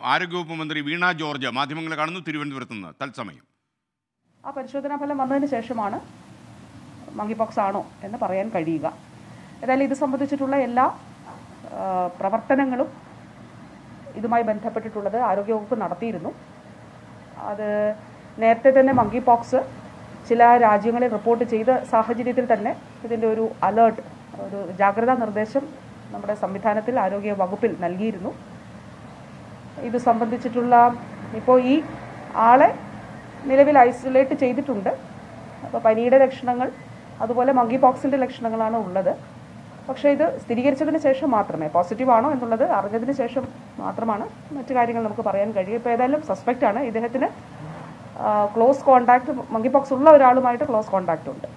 ആരോഗ്യവകുപ്പ് മന്ത്രി വീണ ജോർജ് മാധ്യമങ്ങളെ കാണുന്നു തിരുവനന്തപുരത്ത് നിന്ന് തത്സമയം ആ പരിശോധനാ ഫലം വന്നതിന് ശേഷമാണ് മങ്കി പോക്സ് ആണോ എന്ന് പറയാൻ കഴിയുക ഏതായാലും ഇത് സംബന്ധിച്ചിട്ടുള്ള എല്ലാ ആ, പ്രവർത്തനങ്ങളും ഇതുമായി ബന്ധപ്പെട്ടിട്ടുള്ളത് ആരോഗ്യവകുപ്പ് നടത്തിയിരുന്നു അത് നേരത്തെ തന്നെ മങ്കി പോക്സ് ചില രാജ്യങ്ങളിൽ റിപ്പോർട്ട് ചെയ്ത സാഹചര്യത്തിൽ തന്നെ ഇതിൻ്റെ ഒരു അലേർട്ട് ഒരു ജാഗ്രതാ നിർദ്ദേശം നമ്മുടെ സംവിധാനത്തിൽ ആരോഗ്യ വകുപ്പിൽ നൽകിയിരുന്നു ഇത് സംബന്ധിച്ചിട്ടുള്ള ഇപ്പോൾ ഈ ആളെ നിലവിൽ ഐസൊലേറ്റ് ചെയ്തിട്ടുണ്ട് അപ്പോൾ പനിയുടെ ലക്ഷണങ്ങൾ അതുപോലെ മങ്കി പോക്സിൻ്റെ ലക്ഷണങ്ങളാണ് ഉള്ളത് പക്ഷേ ഇത് സ്ഥിരീകരിച്ചതിന് ശേഷം മാത്രമേ പോസിറ്റീവ് ആണോ എന്നുള്ളത് അറിഞ്ഞതിന് ശേഷം മാത്രമാണ് മറ്റു കാര്യങ്ങൾ നമുക്ക് പറയാൻ കഴിയും ഇപ്പോൾ ഏതായാലും സസ്പെക്റ്റ് ആണ് ഇദ്ദേഹത്തിന് ക്ലോസ് കോണ്ടാക്ട് മങ്കി പോക്സ് ഉള്ള ഒരാളുമായിട്ട് ക്ലോസ് കോണ്ടാക്ട് ഉണ്ട്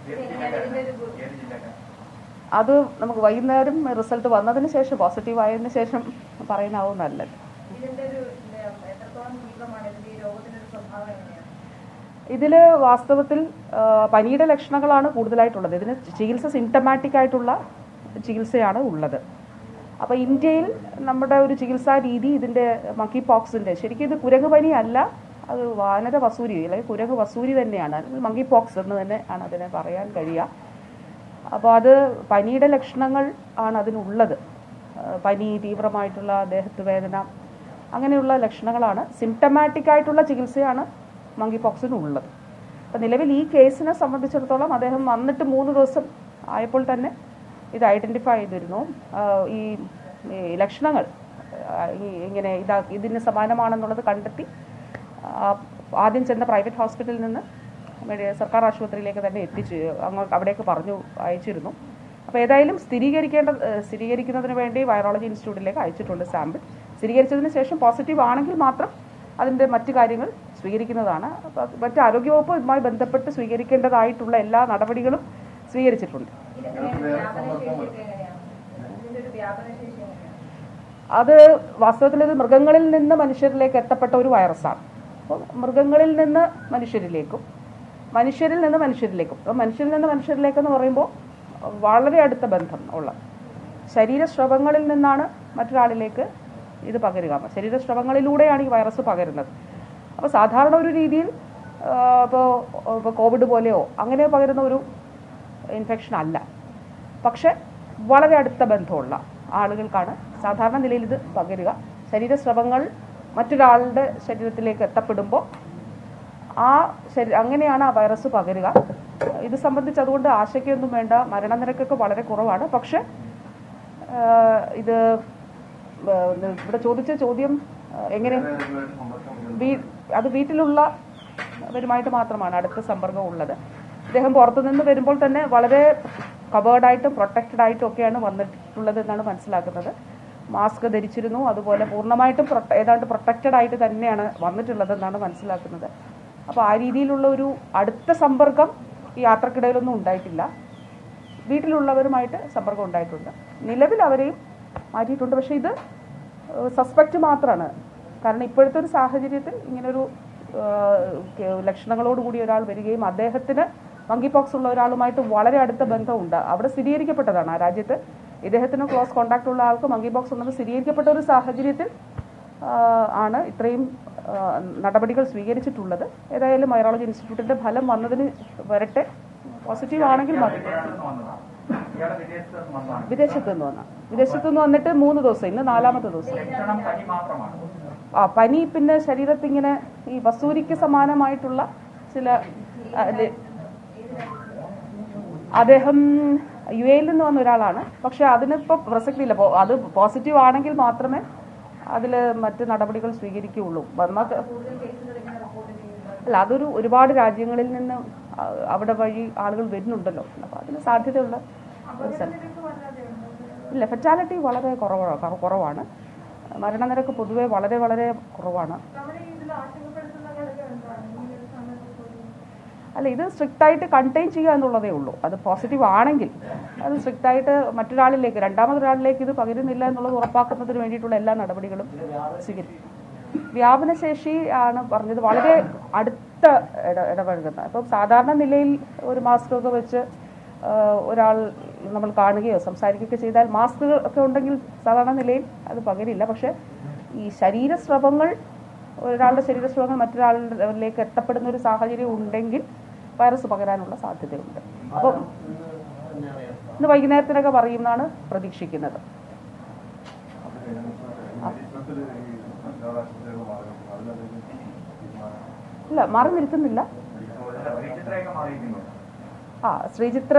അത് നമുക്ക് വൈകുന്നേരം റിസൾട്ട് വന്നതിന് ശേഷം പോസിറ്റീവ് ആയതിനു ശേഷം പറയാനാവും നല്ലത് ഇതിന്റെ ഒരു ഉം, എത്രത്തോളം തീവ്രമാണ് ഇതിന്റെ ഈ രോഗത്തിന്റെ ഒരു സ്വഭാവം എങ്ങനെയാണ് ഇതിൽ വാസ്തവത്തിൽ ആ, പനിയുടെ ലക്ഷണങ്ങളാണ് കൂടുതലായിട്ടുള്ളത് ഇതിന് ചികിത്സ സിംറ്റമാറ്റിക് ആയിട്ടുള്ള ചികിത്സയാണ് ഉള്ളത് അപ്പോൾ ഇന്ത്യയിൽ നമ്മുടെ ഒരു ചികിത്സാ രീതി ഇതിൻ്റെ മക്കി പോക്സിൻ്റെ ശരിക്കും ഇത് കുരങ്ങ് പനി അല്ല അത് വാനര വസൂരി അല്ലെങ്കിൽ കുരങ്ങ് വസൂരി തന്നെയാണ് അല്ലെങ്കിൽ മങ്കി പോക്സ് എന്ന് തന്നെ ആണ് അതിനെ പറയാൻ കഴിയുക അപ്പോൾ അത് പനിയുടെ ലക്ഷണങ്ങൾ ആണ് അതിനുള്ളത് ആ, പനി തീവ്രമായിട്ടുള്ള ദേഹത്ത് വേദന അങ്ങനെയുള്ള ലക്ഷണങ്ങളാണ് സിംറ്റമാറ്റിക് ആയിട്ടുള്ള ചികിത്സയാണ് മങ്കി പോക്സിനുള്ളത് അപ്പോൾ നിലവിൽ ഈ കേസിനെ സംബന്ധിച്ചിടത്തോളം അദ്ദേഹം വന്നിട്ട് മൂന്ന് ദിവസം ആയപ്പോൾ തന്നെ ഇത് ഐഡൻറ്റിഫൈ ചെയ്തിരുന്നു ആ, ഈ ഈ ലക്ഷണങ്ങൾ ആ, ഈ ഇങ്ങനെ ഇതാ ഇതിന് സമാനമാണെന്നുള്ളത് കണ്ടെത്തി ആ, ആദ്യം ചെന്ന പ്രൈവറ്റ് ഹോസ്പിറ്റലിൽ നിന്ന് മെഡി- സർക്കാർ ആശുപത്രിയിലേക്ക് തന്നെ എത്തിച്ചു അങ്ങ് അവിടേക്ക് പറഞ്ഞു അയച്ചിരുന്നു അപ്പോൾ ഏതായാലും സ്ഥിരീകരിക്കേണ്ട ഏഹ് സ്ഥിരീകരിക്കുന്നതിന് വേണ്ടി വൈറോളജി ഇൻസ്റ്റിറ്റ്യൂട്ടിലേക്ക് അയച്ചിട്ടുണ്ട് സാമ്പിൾ സ്ഥിരീകരിച്ചതിന് ശേഷം പോസിറ്റീവ് ആണെങ്കിൽ മാത്രം അതിൻ്റെ മറ്റു കാര്യങ്ങൾ സ്വീകരിക്കുന്നതാണ് അപ്പോൾ മറ്റ് ആരോഗ്യവകുപ്പ് ഇതുമായി ബന്ധപ്പെട്ട് സ്വീകരിക്കേണ്ടതായിട്ടുള്ള എല്ലാ നടപടികളും സ്വീകരിച്ചിട്ടുണ്ട് ഇതിന്റെ വ്യാപനശേഷിയൊക്കെ എങ്ങനെയാണ് ഇതിന്റെ ഒരു വ്യാപനശേഷി എങ്ങനെയാണ് അത് വാസ്തവത്തിൽ ഇത് മൃഗങ്ങളിൽ നിന്ന് മനുഷ്യരിലേക്ക് എത്തപ്പെട്ട ഒരു വൈറസാണ് അപ്പോൾ മൃഗങ്ങളിൽ നിന്ന് മനുഷ്യരിലേക്കും മനുഷ്യരിൽ നിന്ന് മനുഷ്യരിലേക്കും അപ്പോൾ മനുഷ്യരിൽ നിന്ന് മനുഷ്യരിലേക്ക് എന്ന് പറയുമ്പോൾ വളരെ അടുത്ത ബന്ധം ഉള്ള ശരീരസ്രവങ്ങളിൽ നിന്നാണ് മറ്റൊരാളിലേക്ക് ഇത് പകരുക ശരീരസ്രവങ്ങളിലൂടെയാണ് ഈ വൈറസ് പകരുന്നത് അപ്പോൾ സാധാരണ ഒരു രീതിയിൽ ഇപ്പോൾ ഇപ്പോൾ കോവിഡ് പോലെയോ അങ്ങനെ പകരുന്ന ഒരു ഇൻഫെക്ഷൻ അല്ല പക്ഷെ വളരെ അടുത്ത ബന്ധമുള്ള ആളുകൾക്കാണ് സാധാരണ നിലയിൽ ഇത് പകരുക ശരീരസ്രവങ്ങൾ മറ്റൊരാളുടെ ശരീരത്തിലേക്ക് എത്തപ്പെടുമ്പോൾ ആ ശരി അങ്ങനെയാണ് ആ വൈറസ് പകരുക ഇത് സംബന്ധിച്ച് അതുകൊണ്ട് ആശയ്ക്കൊന്നും വേണ്ട മരണനിരക്കൊക്കെ വളരെ കുറവാണ് പക്ഷെ ആഹ് ഇത് ആഹ് ഇവിടെ ചോദിച്ച ചോദ്യം ആഹ് എങ്ങനെ വീ- അത് വീട്ടിലുള്ളവരുമായിട്ട് മാത്രമാണ് അടുത്ത സമ്പർക്കം ഉള്ളത് ഇദ്ദേഹം പുറത്തുനിന്ന് വരുമ്പോൾ തന്നെ വളരെ കവേർഡായിട്ടും പ്രൊട്ടക്റ്റഡ് ആയിട്ടും ഒക്കെയാണ് വന്നിട്ടുള്ളത് എന്നാണ് മനസ്സിലാക്കുന്നത് മാസ്ക് ധരിച്ചിരുന്നു അതുപോലെ പൂർണ്ണമായിട്ടും പ്രൊട്ട- ഏതാണ്ട് പ്രൊട്ടക്റ്റഡ് ആയിട്ട് തന്നെയാണ് വന്നിട്ടുള്ളത് എന്നാണ് മനസ്സിലാക്കുന്നത് അപ്പോൾ ആ രീതിയിലുള്ള ഒരു അടുത്ത സമ്പർക്കം ഈ യാത്രക്കിടയിലൊന്നും ഉണ്ടായിട്ടില്ല വീട്ടിലുള്ളവരുമായിട്ട് സമ്പർക്കം ഉണ്ടായിട്ടുണ്ട് നിലവിൽ അവരെയും മാറ്റിയിട്ടുണ്ട് പക്ഷേ ഇത് സസ്പെക്റ്റ് മാത്രമാണ് കാരണം ഇപ്പോഴത്തെ ഒരു സാഹചര്യത്തിൽ ഇങ്ങനൊരു ഏഹ്, കെ- ലക്ഷണങ്ങളോടുകൂടി ഒരാൾ വരികയും അദ്ദേഹത്തിന് മങ്കി പോക്സ് ഉള്ള ഒരാളുമായിട്ട് വളരെ അടുത്ത ബന്ധമുണ്ട് അവിടെ സ്ഥിരീകരിക്കപ്പെട്ടതാണ് ആ രാജ്യത്ത് ഇദ്ദേഹത്തിന് ക്ലോസ് കോൺടാക്ട് ഉള്ള ആൾക്ക് മങ്കി പോക്സ് ഉള്ളത് സ്ഥിരീകരിക്കപ്പെട്ട ഒരു സാഹചര്യത്തിൽ ആഹ്, ആണ് ഇത്രയും ആഹ്, നടപടികൾ സ്വീകരിച്ചിട്ടുള്ളത് ഏതായാലും വൈറോളജി ഇൻസ്റ്റിറ്റ്യൂട്ടിന്റെ ഫലം വന്നതിന് വരട്ടെ പോസിറ്റീവ് ആണെങ്കിൽ മതി ഇയാളെ വിദേശത്ത് നിന്ന് വന്നതാണ് വിദേശത്ത് നിന്ന് വന്ന വിദേശത്ത് നിന്ന് വന്നിട്ട് മൂന്ന് ദിവസം ഇന്ന് നാലാമത്തെ ദിവസം ലക്ഷണം പനി മാത്രമാണ് ആ പനി പിന്നെ ശരീരത്തിൽ ഇങ്ങനെ ഈ വസൂരിക്ക് സമാനമായിട്ടുള്ള ചില ആ, ല- അദ്ദേഹം യു എയിൽ നിന്ന് വന്ന ഒരാളാണ് പക്ഷെ അതിനിപ്പോൾ പ്രസക്തിയില്ല പോ- അത് പോസിറ്റീവ് ആണെങ്കിൽ മാത്രമേ അതിൽ മറ്റ് നടപടികൾ സ്വീകരിക്കുകയുള്ളൂ വന്ന അല്ല അതൊരു ഒരുപാട് രാജ്യങ്ങളിൽ നിന്ന് ആ, അവിടെ വഴി ആളുകൾ വരുന്നുണ്ടല്ലോ അപ്പോൾ അതിന് സാധ്യതയുള്ള ഒരു സ്ഥലം ഇല്ല ഫെറ്റാലിറ്റി വളരെ കുറവാണ് കുറവാണ് മരണനിരക്ക് പൊതുവെ വളരെ വളരെ കുറവാണ് അല്ല ഇത് സ്ട്രിക്റ്റ് ആയിട്ട് കണ്ടെയ്ൻ ചെയ്യുക എന്നുള്ളതേ ഉള്ളൂ അത് പോസിറ്റീവ് ആണെങ്കിൽ അത് സ്ട്രിക്റ്റ് ആയിട്ട് മറ്റൊരാളിലേക്ക് രണ്ടാമതൊരാളിലേക്ക് ഇത് പകരുന്നില്ല എന്നുള്ളത് ഉറപ്പാക്കുന്നതിന് വേണ്ടിയിട്ടുള്ള എല്ലാ നടപടികളും സ്വീകരിക്കും വ്യാപനശേഷി ആണ് പറഞ്ഞത് വളരെ അടുത്ത ഇട ഇടപഴകുന്ന ഇപ്പം സാധാരണ നിലയിൽ ഒരു മാസ്ക് ഒക്കെ വെച്ച് ആ, ഒരാൾ നമ്മൾ കാണുകയോ സംസാരിക്കുകയോ ചെയ്താൽ മാസ്ക് ഒക്കെ ഉണ്ടെങ്കിൽ സാധാരണ നിലയിൽ അത് പകരില്ല പക്ഷേ ഈ ശരീരസ്രവങ്ങൾ ഒരാളുടെ ശരീരസ്രവങ്ങൾ മറ്റൊരാളിലേക്ക് എത്തപ്പെടുന്ന ഒരു സാഹചര്യം ഉണ്ടെങ്കിൽ വൈറസ് പകരാനുള്ള സാധ്യതയുണ്ട് അപ്പം ഇന്ന് വൈകുന്നേരത്തിനൊക്കെ പറയുമെന്നാണ് പ്രതീക്ഷിക്കുന്നത് ഇല്ല മാറി നിൽക്കുന്നില്ല ചിത്രയൊക്കെ മാറിയിരിക്കുന്നു ആ Sreechitra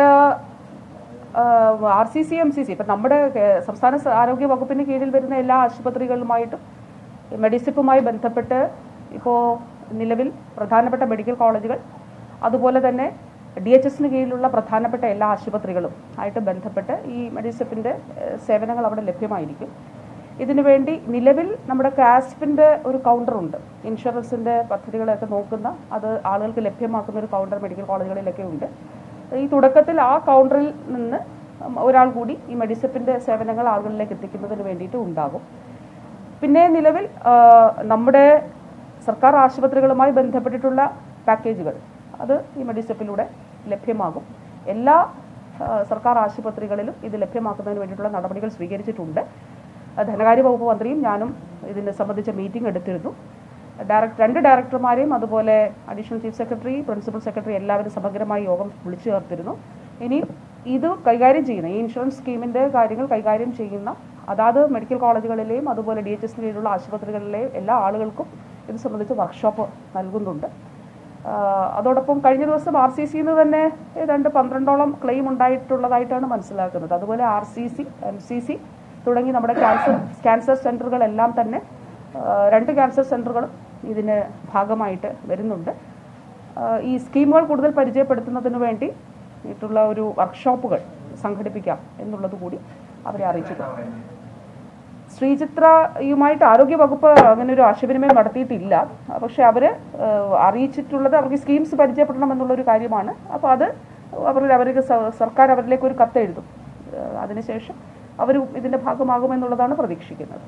R C C M C C ഇപ്പം നമ്മുടെ കേ- സംസ്ഥാന സ- ആരോഗ്യ വകുപ്പിന് കീഴിൽ വരുന്ന എല്ലാ ആശുപത്രികളുമായിട്ടും മെഡിസിപ്പുമായി ബന്ധപ്പെട്ട് ഇപ്പോൾ നിലവിൽ പ്രധാനപ്പെട്ട മെഡിക്കൽ കോളേജുകൾ അതുപോലെ തന്നെ ഡി എച്ച് എസിന് കീഴിലുള്ള പ്രധാനപ്പെട്ട എല്ലാ ആശുപത്രികളും ആയിട്ട് ബന്ധപ്പെട്ട് ഈ മെഡിസിപ്പിൻ്റെ സേവനങ്ങൾ അവിടെ ലഭ്യമായിരിക്കും ഇതിനു വേണ്ടി നിലവിൽ നമ്മുടെ കാസ്പിൻ്റെ ഒരു കൗണ്ടറുണ്ട് ഇൻഷുറൻസിൻ്റെ പദ്ധതികളൊക്കെ നോക്കുന്ന അത് ആളുകൾക്ക് ലഭ്യമാക്കുന്ന ഒരു കൗണ്ടർ മെഡിക്കൽ കോളേജുകളിലൊക്കെ ഉണ്ട് ഈ തുടക്കത്തിൽ ആ കൗണ്ടറിൽ നിന്ന് ഒരാൾ കൂടി ഈ മെഡിസിപ്പിൻ്റെ സേവനങ്ങൾ ആളുകളിലേക്ക് എത്തിക്കുന്നതിന് വേണ്ടിയിട്ട് ഉണ്ടാകും പിന്നെ നിലവിൽ ആ, നമ്മുടെ സർക്കാർ ആശുപത്രികളുമായി ബന്ധപ്പെട്ടിട്ടുള്ള പാക്കേജുകൾ അത് ഈ മെഡിസപ്പിലൂടെ ലഭ്യമാകും എല്ലാ ആ, സർക്കാർ ആശുപത്രികളിലും ഇത് ലഭ്യമാക്കുന്നതിന് വേണ്ടിയിട്ടുള്ള നടപടികൾ സ്വീകരിച്ചിട്ടുണ്ട് ആ, ധനകാര്യ വകുപ്പ് മന്ത്രിയും ഞാനും ഇതിനെ സംബന്ധിച്ച മീറ്റിംഗ് എടുത്തിരുന്നു ഡയറക്ട് രണ്ട് ഡയറക്ടർമാരെയും അതുപോലെ additional chief secretary principal secretary എല്ലാവരും സമഗ്രമായി യോഗം വിളിച്ചു ചേർത്തിരുന്നു ഇനി ഇത് കൈകാര്യം ചെയ്യുന്ന ഈ ഇൻഷുറൻസ് സ്കീമിൻ്റെ കാര്യങ്ങൾ കൈകാര്യം ചെയ്യുന്ന അതാത് മെഡിക്കൽ കോളേജുകളിലെയും അതുപോലെ ഡി എച്ച് എസിന് കീഴിലുള്ള ആശുപത്രികളിലെയും എല്ലാ ആളുകൾക്കും ഇത് സംബന്ധിച്ച് വർക്ക്ഷോപ്പ് നൽകുന്നുണ്ട് ആഹ് അതോടൊപ്പം കഴിഞ്ഞ ദിവസം ആർ സി സിന്ന് തന്നെ ഏതാണ്ട് പന്ത്രണ്ടോളം ക്ലെയിം ഉണ്ടായിട്ടുള്ളതായിട്ടാണ് മനസ്സിലാക്കുന്നത് അതുപോലെ R C C M C C തുടങ്ങി നമ്മുടെ ക്യാൻസർ ക്യാൻസർ സെൻ്ററുകളെല്ലാം തന്നെ ആഹ് രണ്ട് ക്യാൻസർ സെൻ്ററുകളും ഇതിന് ഭാഗമായിട്ട് വരുന്നുണ്ട് ആഹ് ഈ സ്കീമുകൾ കൂടുതൽ പരിചയപ്പെടുത്തുന്നതിന് വേണ്ടി യിട്ടുള്ള ഒരു വർക്ക്ഷോപ്പുകൾ സംഘടിപ്പിക്കാം എന്നുള്ളത് കൂടി അവരെ അറിയിച്ചിട്ടുണ്ട് ശ്രീചിത്രയുമായിട്ട് ആരോഗ്യ വകുപ്പ് അങ്ങനെ ഒരു ആശയവിനിമയം നടത്തിയിട്ടില്ല പക്ഷെ അവർ അറിയിച്ചിട്ടുള്ളത് അവർക്ക് സ്കീംസ് പരിചയപ്പെടണം എന്നുള്ളൊരു കാര്യമാണ് അപ്പോൾ അത് അവർ അവർക്ക് സ- സർക്കാർ അവരിലേക്ക് ഒരു കത്ത് എഴുതും ഏഹ് അതിനുശേഷം അവർ ഇതിൻ്റെ ഭാഗമാകുമെന്നുള്ളതാണ് പ്രതീക്ഷിക്കുന്നത്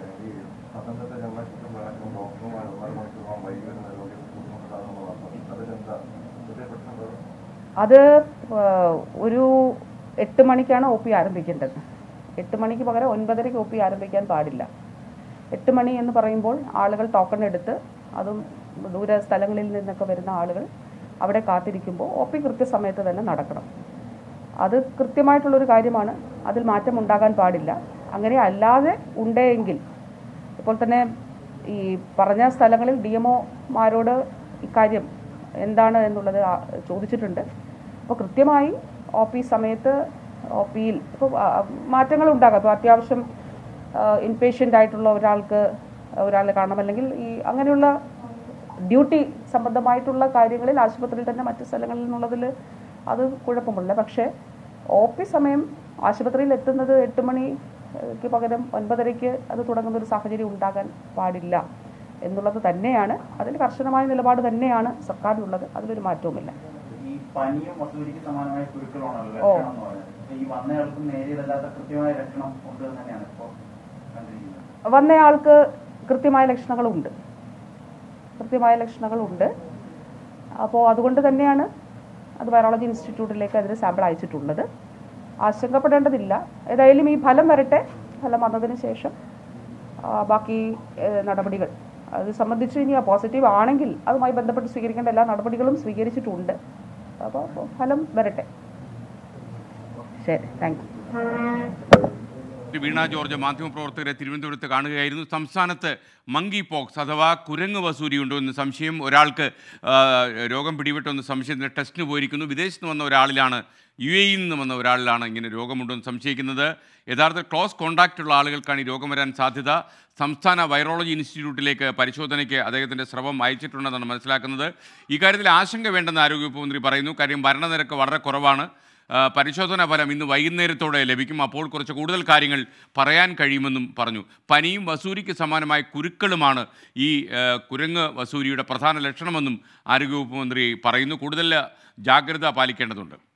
അത് ഏഹ്, ഒരു എട്ട് മണിക്കാണ് ഒ പി ആരംഭിക്കേണ്ടത് എട്ട് മണിക്ക് പകരം ഒൻപതരയ്ക്ക് ഒ പി ആരംഭിക്കാൻ പാടില്ല എട്ട് മണി എന്ന് പറയുമ്പോൾ ആളുകൾ ടോക്കൺ എടുത്ത് അതും ദൂര സ്ഥലങ്ങളിൽ നിന്നൊക്കെ വരുന്ന ആളുകൾ അവിടെ കാത്തിരിക്കുമ്പോൾ ഒ പി കൃത്യസമയത്ത് തന്നെ നടക്കണം അത് കൃത്യമായിട്ടുള്ളൊരു കാര്യമാണ് അതിൽ മാറ്റം ഉണ്ടാകാൻ പാടില്ല അങ്ങനെ അല്ലാതെ ഉണ്ടെങ്കിൽ ഇപ്പോൾ തന്നെ ഈ പറഞ്ഞ സ്ഥലങ്ങളിൽ ഡി എംഒമാരോട് ഇക്കാര്യം എന്താണ് എന്നുള്ളത് ആ- ചോദിച്ചിട്ടുണ്ട് അപ്പോൾ കൃത്യമായി ഒ പി സമയത്ത് ഒ പിയിൽ ഇപ്പോൾ മാറ്റങ്ങൾ ഉണ്ടാകാം ഇപ്പോൾ അത്യാവശ്യം ഇൻപേഷ്യൻ്റ് ആയിട്ടുള്ള ഒരാൾക്ക് ഒരാളെ കാണാം അല്ലെങ്കിൽ ഈ അങ്ങനെയുള്ള ഡ്യൂട്ടി സംബന്ധമായിട്ടുള്ള കാര്യങ്ങളിൽ ആശുപത്രിയിൽ തന്നെ മറ്റു സ്ഥലങ്ങളിൽ നിന്നുള്ളതിൽ അത് കുഴപ്പമില്ല പക്ഷേ ഒ പി സമയം ആശുപത്രിയിൽ എത്തുന്നത് എട്ട് മണിക്ക് പകരം ഒൻപതരയ്ക്ക് അത് തുടങ്ങുന്ന ഒരു സാഹചര്യം ഉണ്ടാകാൻ പാടില്ല എന്നുള്ളത് തന്നെയാണ് അതിൽ കർശനമായ നിലപാട് തന്നെയാണ് സർക്കാരിനുള്ളത് അതിലൊരു മാറ്റവുമില്ല ഈ പനിയും വസൂരിക്ക് സമാനമായ കുരുക്കളാണല്ലോ ഓ. ലക്ഷണം എന്ന് പറയുന്നത് ഈ വന്നയാൾക്കും നേരിയതല്ലാത്ത കൃത്യമായ ലക്ഷണം ഉണ്ട് എന്ന് തന്നെയാണ് ഇപ്പോൾ കണ്ടിരിക്കുന്നത് വന്നയാൾക്ക് കൃത്യമായ ലക്ഷണങ്ങളുണ്ട് കൃത്യമായ ലക്ഷണങ്ങളുണ്ട് അപ്പോൾ അതുകൊണ്ട് തന്നെയാണ് അത് വൈറോളജി ഇൻസ്റ്റിറ്റ്യൂട്ടിലേക്ക് അതിന് സാമ്പിൾ അയച്ചിട്ടുള്ളത് ആശങ്കപ്പെടേണ്ടതില്ല ഏതായാലും ഈ ഫലം വരട്ടെ ഫലം വന്നതിന് ശേഷം ആ, ബാക്കി ഏ, നടപടികൾ അത് സംബന്ധിച്ച് ഇനി പോസിറ്റീവ് ആണെങ്കിൽ അതുമായി ബന്ധപ്പെട്ട് സ്വീകരിക്കേണ്ട എല്ലാ നടപടികളും സ്വീകരിച്ചിട്ടുണ്ട് അപ്പോൾ ഫലം വരട്ടെ ശരി താങ്ക് യു വീണ ജോർജ് മാധ്യമപ്രവർത്തകരെ തിരുവനന്തപുരത്ത് കാണുകയായിരുന്നു സംസ്ഥാനത്ത് മങ്കി പോക്സ് അഥവാ കുരങ്ങ് വസൂരി ഉണ്ടോ എന്ന് സംശയം ഒരാൾക്ക് ആ, രോഗം പിടിപെട്ടെന്ന് സംശയത്തിന് ടെസ്റ്റിന് പോയിരിക്കുന്നു വിദേശത്ത് നിന്ന് വന്ന ഒരാളിലാണ് യു എയിൽ നിന്ന് വന്ന ഒരാളിലാണ് ഇങ്ങനെ രോഗമുണ്ടോ എന്ന് സംശയിക്കുന്നത് യഥാർത്ഥ ക്ലോസ് കോൺടാക്റ്റ് ഉള്ള ആളുകൾക്കാണ് ഈ രോഗം വരാൻ സാധ്യത സംസ്ഥാന വൈറോളജി ഇൻസ്റ്റിറ്റ്യൂട്ടിലേക്ക് പരിശോധനയ്ക്ക് അദ്ദേഹത്തിൻ്റെ സ്രവം അയച്ചിട്ടുണ്ടെന്നാണ് മനസ്സിലാക്കുന്നത് ഇക്കാര്യത്തിൽ ആശങ്ക വേണ്ടെന്ന് ആരോഗ്യവകുപ്പ് മന്ത്രി പറയുന്നു കാര്യം മരണനിരക്ക് വളരെ കുറവാണ് ആ, പരിശോധനാ ഫലം ഇന്ന് വൈകുന്നേരത്തോടെ ലഭിക്കും അപ്പോൾ കുറച്ച് കൂടുതൽ കാര്യങ്ങൾ പറയാൻ കഴിയുമെന്നും പറഞ്ഞു പനിയും വസൂരിക്ക് സമാനമായ കുരുക്കളുമാണ് ഈ ആ, കുരങ്ങ് വസൂരിയുടെ പ്രധാന ലക്ഷണമെന്നും ആരോഗ്യവകുപ്പ് മന്ത്രി പറയുന്നു കൂടുതൽ ജാഗ്രത പാലിക്കേണ്ടതുണ്ട്